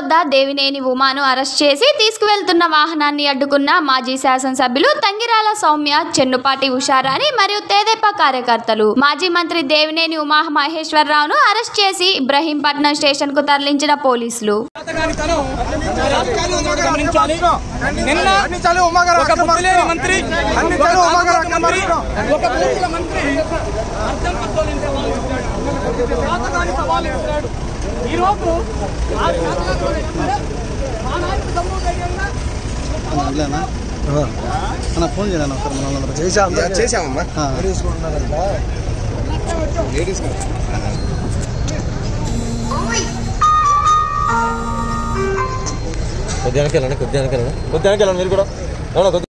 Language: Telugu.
వద్ద దేవినేని ఉమాను అరెస్ట్ చేసి తీసుకువెళ్తున్న వాహనాన్ని అడ్డుకున్న మాజీ శాసనసభ్యులు తంగిరాల సౌమ్య చెన్నుపాటి ఉషారాణి మరియు తేదేపా కార్యకర్తలు మాజీ మంత్రి దేవినేని ఉమా మహేశ్వరరావును అరెస్ట్ చేసి ఇబ్రహీంపట్నం స్టేషన్ కు తరలించిన పోలీసులు చేతగానితనం రాజకీయాల్లో ఉందో గమనించాలి నిన్న అన్ని చాలు ఉమాగారు ఒక బుద్ధిలేని మంత్రి అన్ని ఒక చాలు ఉమాగారు తాగుబోతు మంత్రి ఒక బూతుల మంత్రి అర్థం పద్ధతులు సవాలు ఇస్తాడు చేతగాని సవాలు ఇస్తాడు ఈ రోజు ఆ చేతగాని మా నాయకుడు దమ్ము ధైర్యంగా అన్న అన్న ఫోన్ చేయను ఒకసారి మన వాళ్ళందరూ చేసామమ్మా ఆ. కొద్దిగా వెనకాలండి కొద్దిగా వెనకాలండి కొద్దిగా వెనకాలండి మీరు కూడా ఎవరో కొద్ది